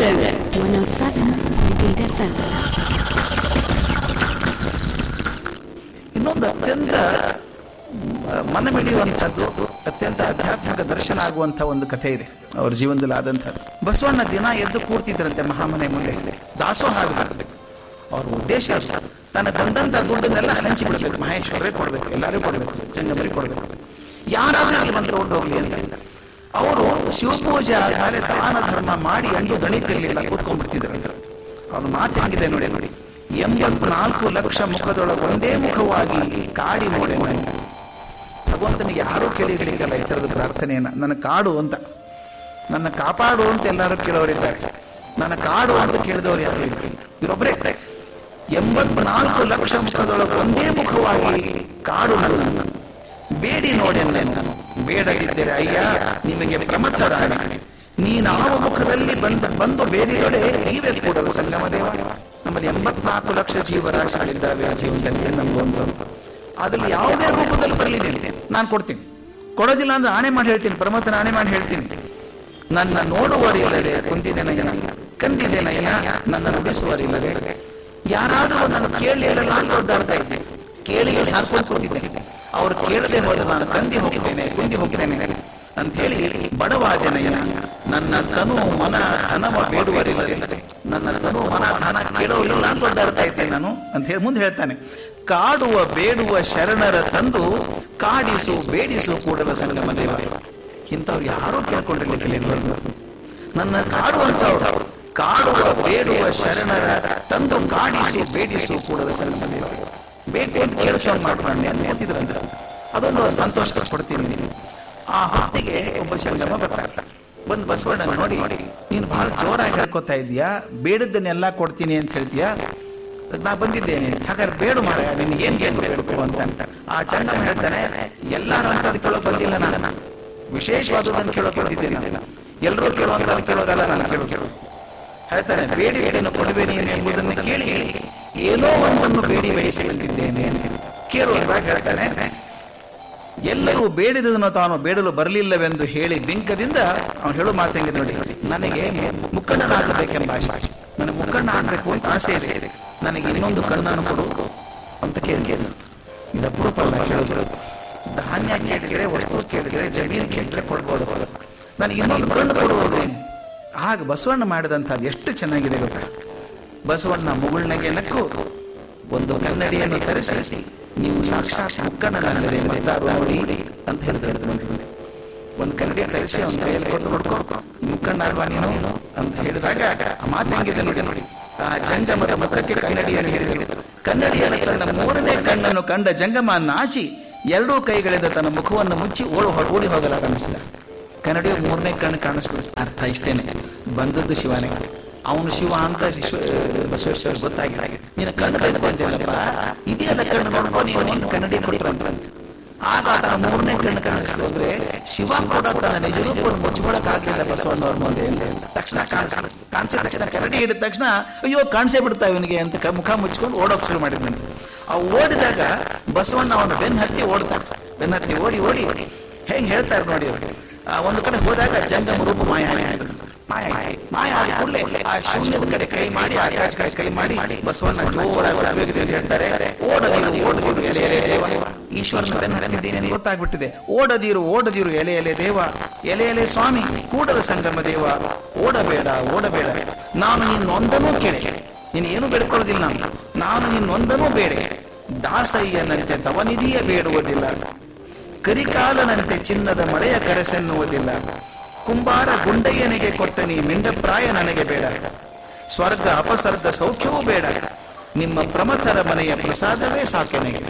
107.8 FM. ಇನ್ನೊಂದು ಅತ್ಯಂತ ಮನ ಮಿಡಿಯುವಂಥದ್ದು ಅತ್ಯಂತ ಆಧ್ಯಾತ್ಮಿಕ ದರ್ಶನ ಆಗುವಂಥ ಒಂದು ಕಥೆ ಇದೆ ಅವ್ರ ಜೀವನದಲ್ಲಿ ಆದಂಥದ್ದು ಬಸವಣ್ಣ ದಿನ ಎದ್ದು ಕೂರ್ತಿದ್ರಂತೆ ಮಹಾಮನೆ ಮುಂದೆ ದಾಸೋಹ ಆಗಬೇಕು ಅವ್ರ ಉದ್ದೇಶ ಅಷ್ಟೇ ತನ್ನ ಬಂದಂಥ ದುಡ್ಡನ್ನೆಲ್ಲ ಹಂಚಿ ಬಿಡಬೇಕು ಮಹೇಶ್ವರೇ ಕೊಡಬೇಕು ಎಲ್ಲರೂ ಕೊಡಬೇಕು ಜಂಗಮರಿ ಕೊಡಬೇಕು ಯಾರಾದ್ರೂ ಇಲ್ಲಿ ಬಂದು ತಗೊಂಡು ಹೋಗ್ಲಿ ಅಂತ ಅವರು ಶಿವಪೂಜೆ ಆದ್ಮೇಲೆ ದಾನ ಧರ್ಮ ಮಾಡಿ ಅಂದು ದಣಿತಿರ್ಲಿಲ್ಲ ಕೂತ್ಕೊಂಡ್ಬಿಡ್ತಿದ್ರು ಅವ್ರ ಮಾತು ಹೆಂಗಿದೆ ನೋಡಿ ನೋಡಿ ಎಂಬತ್ನಾಲ್ಕು ಲಕ್ಷ ಮುಖದೊಳಗೆ ಒಂದೇ ಮುಖವಾಗಿ ಕಾಡಿ ನೋಡಿ ಭಗವಂತನಿಗೆ ಯಾರೂ ಕೇಳಿಗಳಿಗಲ್ಲ ಈ ಥರದ ಪ್ರಾರ್ಥನೆಯನ್ನ ನನ್ನ ಕಾಡು ಅಂತ ನನ್ನ ಕಾಪಾಡು ಅಂತ ಎಲ್ಲರೂ ಕೇಳೋರಿದ್ದಾರೆ ನನ್ನ ಕಾಡು ಅಂತ ಕೇಳಿದವರು ಯಾರು ಇಲ್ಲ ಇವರೊಬ್ಬರೇ ಎಂಬತ್ನಾಲ್ಕು ಲಕ್ಷ ಮುಖದೊಳಗೆ ಒಂದೇ ಮುಖವಾಗಿ ಕಾಡು ನನ್ನ ಬೇಡಿ ನೋಡಿ ನಾನು ಬೇಡದಿದ್ದರೆ ಅಯ್ಯ ನಿಮಗೆ ಪ್ರಮಥರ ನೀನಾವ ಮುಖದಲ್ಲಿ ಬಂದು ಬಂದು ಬೇಡಿದೊಡೆ ನೀವೇ ಕೂಡಲು ಸಂಗಮ ದೇವ ನಮ್ಮಲ್ಲಿ ಎಂಬತ್ನಾಲ್ಕು ಲಕ್ಷ ಜೀವರಾಶಿಗಳಿದ್ದಾವೆ ಆ ಜೀವನದಲ್ಲಿ ನಮ್ಗೊಂದು ಅದ್ರಲ್ಲಿ ಯಾವುದೇ ರೂಪದಲ್ಲಿ ಬರಲಿ ನಾನು ಕೊಡ್ತೀನಿ ಕೊಡೋದಿಲ್ಲ ಅಂದ್ರೆ ಆಣೆ ಮಾಡಿ ಹೇಳ್ತೀನಿ ಪರಮಾತ್ಮನ ಆಣೆ ಮಾಡಿ ಹೇಳ್ತೀನಿ ನನ್ನ ನೋಡುವರಿಲ್ಲದೆ ಕುಂದಿದ್ದೇನಯ್ಯ ಕಂದಿದ್ದೇನಯ್ಯ ನನ್ನ ನುಡಿಸುವರಿಲ್ಲದೆ ಯಾರಾದರೂ ನನ್ನ ಕೇಳಿ ಹೇಳಲ್ಲ ಅಂತ ಒದ್ದಾಡ್ತಾ ಇದ್ದೆ ಕೇಳಿ ಸಾರ್ಸ್ಕೊಂಡು ಕೂತಿದ್ದೆ ಅವ್ರು ಕೇಳದೆ ಹೋದ್ರೆ ನಾನು ಕಂದಿ ಹೋಗಿದ್ದೇನೆ ಕುಂದಿ ಹೋಗಿದ್ದೇನೆ ಅಂತ ಹೇಳಿ ಬಡವಾದೆನಯ್ಯ ನನ್ನ ತನು ಮನ ಧನವ ಬೇಡುವರಿಲ್ಲದೆ ನನ್ನ ತನು ಮನ ಧನ ಕೇಳೋರಿಲ್ಲ ಅಂತ ಒದ್ದಾಡ್ತಾ ಇದ್ದೆ ನಾನು ಅಂತ ಹೇಳಿ ಮುಂದೆ ಹೇಳ್ತಾನೆ ಕಾಡುವ ಬೇಡುವ ಶರಣರ ತಂದು ಕಾಡಿಸು ಬೇಡಿಸು ಕೂಡಲ ಸಂಗಮ ದೇವ ಇಂಥವ್ರು ಯಾರೂ ಕೇಳ್ಕೊಂಡಿರ್ಲಿಕ್ಕಿಲ್ಲ ನನ್ನ ಕಾಡುವಂಥವ್ರು ಕಾಡುವ ಬೇಡುವ ಶರಣರ ತಂದು ಕಾಡಿಸು ಬೇಡಿಸು ಕೂಡಲ ಸಂಗಮ ದೇವ ಬೇಕು ಅಂತ ಕೆಲಸ ಮಾಡ್ಕೊಂಡು ಅನ್ಕೋತಿದ್ರಂದ್ರ ಅದೊಂದು ಸಂತೋಷ ಪಡ್ತೀನಿ ಆ ಹೊತ್ತಿಗೆ ಒಬ್ಬ ಸಂಗಮ ಬರ್ತಾರೆ ಬಂದು ಬಸವಣ್ಣ ನೋಡಿ ನೀನು ಬಹಳ ಜೋರಾಗಿ ಹೇಳ್ಕೊತಾ ಇದೀಯಾ ಬೇಡದ್ದನ್ನೆಲ್ಲ ಕೊಡ್ತೀನಿ ಅಂತ ಹೇಳ್ತೀಯಾ ನಾ ಬಂದಿದ್ದೇನೆ ಹಾಗಾದ್ರೆ ಬೇಡ ಮಾಡ ನಿನ್ಗೆ ಏನ್ ಏನ್ ಬೇಕು ಅಂತ ಆ ಚಂಗಮ ಹೇಳ್ತಾನೆ ಎಲ್ಲಾರು ಅಂತ ಕೇಳೋಕ್ ಬಂದಿಲ್ಲ ನಾನು ವಿಶೇಷವಾದದನ್ನು ಕೇಳೋಕ್ ಬಂದಿದ್ದೇನೆ ಎಲ್ಲರೂ ಕೇಳುವಂತ ಕೇಳೋದಲ್ಲ ನಾನು ಕೇಳೋ ಕೇಳು ಹೇಳ್ತಾನೆ ಬೇಡಿ ಬೇಡಿನ ಕೊಡಬೇಡಿ ಎಂಬುದನ್ನು ಕೇಳಿ ಏನೋ ಒಂದನ್ನು ಬೇಡಿ ಬೇಯಿಸಿದ್ದೇನೆ ಕೇಳುವಾಗ ಹೇಳ್ತಾನೆ ಎಲ್ಲರೂ ಬೇಡಿದದನ್ನು ತಾನು ಬೇಡಲು ಬರಲಿಲ್ಲವೆಂದು ಹೇಳಿ ಬಿಂಕದಿಂದ ಅವನು ಹೇಳೋ ಮಾತು ಹೆಂಗಿದೆ ನೋಡಿ ನನಗೆ ಮುಕ್ಕಣ್ಣನಾಗಬೇಕೆಂಬ ಆಶೆ ನನಗೆ ಮುಕ್ಕಣ್ಣ ಆಗಬೇಕು ಅಂತ ಆಸೆ ಇದೆ ನನಗೆ ಇನ್ನೊಂದು ಕಣ್ಣನ್ನು ಕೊಡು ಅಂತ ಕೇಳಿದ್ರು ಇದು ಅಪರೂಪ ಅಲ್ಲ ಕೇಳಿದ್ರು ಧಾನ್ಯ ಕೇಳಿದ್ರೆ ವಸ್ತು ಕೇಳಿದ್ರೆ ಜಮೀನು ಕೇಳಿದ್ರೆ ಕೊಡ್ಬೋದು ನನಗೆ ಇನ್ನೊಂದು ಕಣ್ಣು ಕೊಡುವುದು ಆಗ ಬಸವಣ್ಣ ಮಾಡಿದಂಥದ್ದು ಎಷ್ಟು ಚೆನ್ನಾಗಿದೆ ಗೊತ್ತಾ ಬಸವಣ್ಣ ಮುಗುಳ್ನಗೆ ನಕ್ಕು ಒಂದು ಕನ್ನಡಿಯನ್ನು ತರಿಸಿ ನೀವು ಸಾಕ್ಷಾತ್ ಮುಕ್ಕಣ್ಣನಲ್ಲದೆ ಮತ್ತಾರು ನೋಡಿ ಅಂತ ಹೇಳಿದ್ರೆ ಒಂದು ಕನ್ನಡಿ ತರಿಸಿ ಅವನ ಕೈಯಲ್ಲಿ ಕೊಟ್ಟು ನೋಡ್ಕೊ ಮುಕ್ಕಣ್ಣ ಅಲ್ವಾ ನೀನು ಅಂತ ಹೇಳಿದಾಗ ಆ ಮಾತು ಹೆಂಗಿದೆ ನೋಡಿ ನೋಡಿ ಆ ಜಂಗಮದ ಮುಖಕ್ಕೆ ಕನ್ನಡಿಯನ್ನು ಹೇಳಿದರು ಕನ್ನಡಿಯಲ್ಲಿ ತನ್ನ ಮೂರನೇ ಕಣ್ಣನ್ನು ಕಂಡ ಜಂಗಮ ನಾಚಿ ಎರಡೂ ಕೈಗಳಿಂದ ತನ್ನ ಮುಖವನ್ನು ಮುಚ್ಚಿ ಓಡಿ ಓಡಿ ಹೋಗಲಾರಂಭಿಸಿದ ಕನ್ನಡಿಯ ಮೂರನೇ ಕಣ್ಣು ಕಾಣಿಸ್ಬಿಡ ಅರ್ಥ ಇಷ್ಟೇನೆ ಬಂದದ್ದು ಶಿವನೇ ಅವನು ಶಿವ ಅಂತ ಬಸವೇಶ್ವರ ಗೊತ್ತಾಗಿದೆ ನೀನು ಕಣ್ಣು ಬೇಕು ಬಂದಿಲ್ಲಪ್ಪ ಇದೆಯಲ್ಲ ಕಣ್ಣು ನೋಡ್ಕೊ ನೀನು ಒಂದು ಕನ್ನಡಿ ಕೊಡ್ರಂತ ಆಗ ಆತನ ಮೂರನೇ ಕಣ್ಣು ಕಾಣಿಸ್ತು ಅಂದ್ರೆ ಶಿವ ಕೂಡ ತನ್ನ ನಿಜ ರೂಪವನ್ನು ಮುಚ್ಚಿಕೊಳ್ಳಕ್ಕಾಗಿಲ್ಲ ಬಸವಣ್ಣವ್ರ ಮುಂದೆ ತಕ್ಷಣ ಕಾಣಿಸ್ತು ಕಾಣಿಸಿದ ತಕ್ಷಣ ಕನ್ನಡಿ ಹಿಡಿದ ತಕ್ಷಣ ಅಯ್ಯೋ ಕಾಣಿಸೇ ಬಿಡ್ತಾ ಇವನಿಗೆ ಅಂತ ಮುಖ ಮುಚ್ಕೊಂಡು ಓಡೋಕ್ ಶುರು ಮಾಡಿದ್ನಂತೆ ಆ ಓಡಿದಾಗ ಬಸವಣ್ಣ ಅವನು ಬೆನ್ನ ಹತ್ತಿ ಓಡ್ತಾನೆ ಬೆನ್ನ ಹತ್ತಿ ಓಡಿ ಓಡಿ ಹೆಂಗ್ ಹೇಳ್ತಾರೆ ನೋಡಿ ಅವರು ಒಂದು ಕಡೆ ಹೋದಾಗ ಜಂಗಮ ರೂಪ ಮಾಯ ಆಯ್ತು ಮಾಯ ಮಾಯ ಆದ ಕೂಡಲೇ ಆ ಶೂನ್ಯದ ಕಡೆ ಕೈ ಮಾಡಿ ಆಕಾಶ ಕಡೆ ಕೈ ಮಾಡಿ ಬಸವಣ್ಣ ಜೋರಾಗಿ ವೇಗದಲ್ಲಿ ಹೇಳ್ತಾರೆ ಓಡದಿರು ಓಡದಿರು ಎಲೆ ಎಲೆ ದೇವ ಈಶ್ವರನ ಬೆನ್ನತ್ತಿದ್ದೇನೆ ಗೊತ್ತಾಗ್ಬಿಟ್ಟಿದೆ ಓಡದಿರು ಓಡದಿರು ಎಲೆ ಎಲೆ ದೇವ ಎಲೆ ಎಲೆ ಸ್ವಾಮಿ ಕೂಡಲ ಸಂಗಮ ದೇವ ಓಡಬೇಡ ಓಡಬೇಡ ನಾನು ನಿನ್ನೊಂದನೂ ಕೇಳಿ ನೀನು ಏನು ಬೇಡ್ಕೊಳ್ಳೋದಿಲ್ಲ ನಾನು ನಾನು ನಿನ್ನೊಂದನೂ ಬೇಡ ದಾಸಯ್ಯನಂತೆ ತವನಿಧಿಯ ಬೇಡುವುದಿಲ್ಲ ಕರಿಕಾಲನಂತೆ ಚಿನ್ನದ ಮಳೆಯ ಕರೆಸೆನ್ನುವುದಿಲ್ಲ ಕುಂಬಾರ ಗುಂಡಯ್ಯನಿಗೆ ಕೊಟ್ಟ ನೀ ಮಿಂಡಪ್ರಾಯ ನನಗೆ ಬೇಡ ಸ್ವರ್ಗ ಅಪಸರ್ಗ ಸೌಖ್ಯವೂ ಬೇಡ ನಿಮ್ಮ ಪ್ರಮಥರ ಮನೆಯ ಪ್ರಸಾದವೇ ಸಾಕೆನೆಗೆ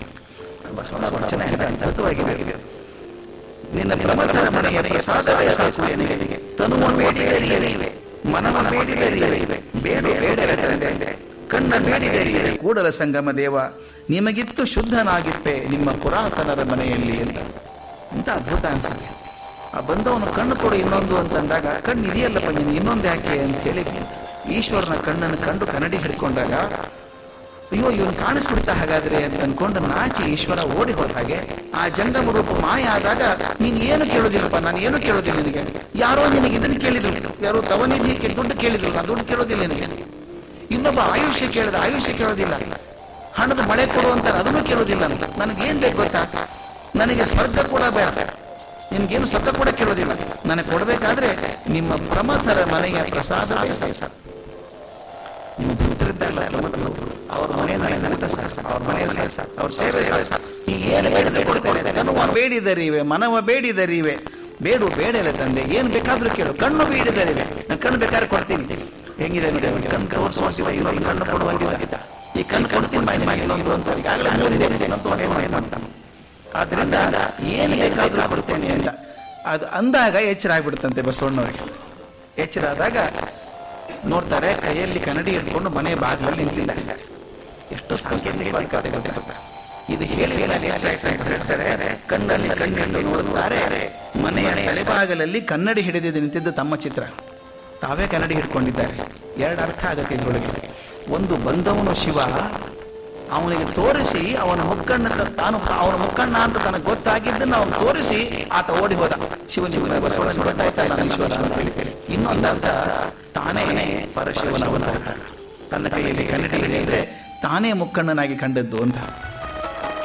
ಅದ್ಭುತವಾಗಿದೆ ನಿನ್ನ ಪ್ರಮಥರ ಮನೆಯ ಪ್ರಸಾದವೇ ಸಾಕು ಎನಗೆ ತನುವ ಬೇಡಿದರಿಯರಿವೆ ಮನವ ಬೇಡಿದರಿಯರಿವೆ ಬೇಡ ಬೇಡ ಕಣ್ಣ ಬೇಡಿದರಿಯರೆ ಕೂಡಲ ಸಂಗಮ ದೇವ ನಿಮಗಿತ್ತು ಶುದ್ಧನಾಗಿಪ್ಪೆ ನಿಮ್ಮ ಪುರಾತನರ ಮನೆಯಲ್ಲಿ ಅಂತ ಅಂತ ಅದ್ಭುತ ಅನ್ಸುತ್ತೆ ಆ ಬಂದವನು ಕಣ್ಣು ಕೊಡು ಇನ್ನೊಂದು ಅಂತಂದಾಗ ಕಣ್ಣು ಇದೆಯಲ್ಲಪ್ಪ ನೀನು ಇನ್ನೊಂದು ಯಾಕೆ ಅಂತ ಹೇಳಿ ಈಶ್ವರನ ಕಣ್ಣನ್ನು ಕಂಡು ಕನ್ನಡಿ ಹಿಡ್ಕೊಂಡಾಗ ಅಯ್ಯೋ ಇವನು ಕಾಣಿಸ್ಬಿಡ್ತಾ ಹಾಗಾದ್ರೆ ಅಂತ ಅನ್ಕೊಂಡು ನಾಚಿ ಈಶ್ವರ ಓಡಿ ಹೋದ ಹಾಗೆ ಆ ಜಂಗಮ ರೂಪ ಮಾಯ ಆದಾಗ ನೀನ್ ಏನು ಕೇಳೋದಿಲ್ಲಪ್ಪ ನಾನು ಏನು ಕೇಳೋದಿಲ್ಲ ನಿನಗೆ ಯಾರೋ ನಿನಗೆ ಇದನ್ನು ಕೇಳಿದ್ರು ಯಾರೋ ತವನಿಧಿಗೆ ದುಡ್ಡು ಕೇಳಿದ್ರು ನಾನು ದುಡ್ಡು ಕೇಳೋದಿಲ್ಲ ನಿನಗೆ ಇನ್ನೊಬ್ಬ ಆಯುಷ್ಯ ಕೇಳಿದ ಆಯುಷ್ಯ ಕೇಳೋದಿಲ್ಲ ಹಣದ ಮಳೆ ಕೊಡು ಅಂತಾರೆ ಅದನ್ನು ಕೇಳೋದಿಲ್ಲ ನನಗೇನ್ ಬೇಕು ಗೊತ್ತಾ ನನಗೆ ಸ್ವರ್ಗ ಕೂಡ ಬೇಡ ನಿಮ್ಗೇನು ಸ್ವರ್ಗ ಕೂಡ ಕೇಳೋದಿಲ್ಲ ನನಗೆ ಕೊಡಬೇಕಾದ್ರೆ ನಿಮ್ಮ ಪ್ರಮಥರ ಮನೆಯ ಪ್ರಸಾದ ಸರ್ ನಿಮ್ಮ ಭಕ್ತರಿದ್ದಾರಲ್ಲ ಪ್ರಮಥರು, ಅವ್ರ ಮನೆಯಲ್ಲಿ ನನಗೆ ಸಾಕು, ಅವ್ರ ಮನೆಯಲ್ಲಿ ಸಾಕು, ಸಾಕು, ಅವ್ರ ಸೇವೆ ಸಾಕು, ಸಾಕು. ನೀ ಏನು ಬೇಡಿದ್ರೆ ಕೊಡ್ತೇನೆ ಮನವ ಬೇಡಿದರಿವೆ ಮನವ ಬೇಡಿದರಿವೆ ಬೇಡು ಬೇಡಲೆ ತಂದೆ ಏನು ಬೇಕಾದ್ರೂ ಕೇಳು ಕಣ್ಣು ಬೇಡಿದರಿವೆ ನಾನು ಕಣ್ಣು ಬೇಕಾದ್ರೆ ಕೊಡ್ತೀನಿ ಹೆಂಗಿದೆ ನೋಡಿ ಅವ್ನಿಗೆ ಕಣ್ಣು ತೋರಿಸುವಂತಿಲ್ಲ ಇನ್ನೊಂದು ಕಣ್ಣು ಕೊಡುವಂತಿಲ್ಲ ಈ ಕಣ್ಣು ಕೊಡ್ತೀನಿ ಬಾಯಿ ಬಾಯಿ ಇನ್ನೊಂದು ಅಂತ ಈಗಾಗಲೇ ಮೂರಿದೆ ಇನ್ನೊಂದು ಮನೆ ಮನೆ ಮಾಡ್ತಾನೆ ಆದ್ರಿಂದ ಏನು ಬೇಕಾದ್ರೂ ಕೊಡ್ತೇನೆ ಅಂತ ಅದು ಅಂದಾಗ ಎಚ್ಚರ ಆಗ್ಬಿಡುತ್ತಂತೆ ಬಸವಣ್ಣವರಿಗೆ ಎಚ್ಚರ ಆದಾಗ ನೋಡ್ತಾರೆ ಕೈಯಲ್ಲಿ ಕನ್ನಡಿ ಹಿಡ್ಕೊಂಡು ಮನೆ ಬಾಗಿಲಲ್ಲಿ ನಿಂತಿದ್ದ ಎಷ್ಟು ಸಾಂಕೇತಿಕ ಕಥೆ ಗೊತ್ತಾ? ಇದು ಹೇಳಿ ಹೇಳಿ ಹೇಳ್ತಾರೆ ಕಣ್ಣಲ್ಲಿ ಕಣ್ಣಿಟ್ಟು ನೋಡುತ್ತಾರೆ ಮನೆಯ ತಲೆಬಾಗಲಲ್ಲಿ ಕನ್ನಡಿ ಹಿಡಿದಿದ್ದು ನಿಂತಿದ್ದ ತಮ್ಮ ಚಿತ್ರ ತಾವೇ ಕನ್ನಡಿ ಹಿಡ್ಕೊಂಡಿದ್ದಾರೆ ಎರಡು ಅರ್ಥ ಆಗುತ್ತೆ ಇದ್ರೊಳಗೆ ಒಂದು ಬಂದವನು ಶಿವ ಅವನಿಗೆ ತೋರಿಸಿ ಅವನ ಮುಕ್ಕಣ್ಣ ತಾನು ಅವನ ಮುಕ್ಕಣ್ಣ ಅಂತ ತನಗೆ ಗೊತ್ತಾಗಿದ್ದನ್ನು ಅವನು ತೋರಿಸಿ ಆತ ಓಡಿ ಹೋದ ಶಿವ ಶಿವನ ಬಸವಣ್ಣ ನೋಡ್ತಾ ಇದ್ದ ನಾನು ಈಶ್ವರ ಅಂತ ಹೇಳಿ ಹೇಳಿ ಇನ್ನೊಂದರ್ಥ ತಾನೇ ಪರಶಿವನ ಅವತಾರ ತನ್ನ ಕೈಯಲ್ಲಿ ಕನ್ನಡಿ ಹಿಡಿದ್ರೆ ತಾನೇ ಮುಕ್ಕಣ್ಣನಾಗಿ ಕಂಡದ್ದು ಅಂತ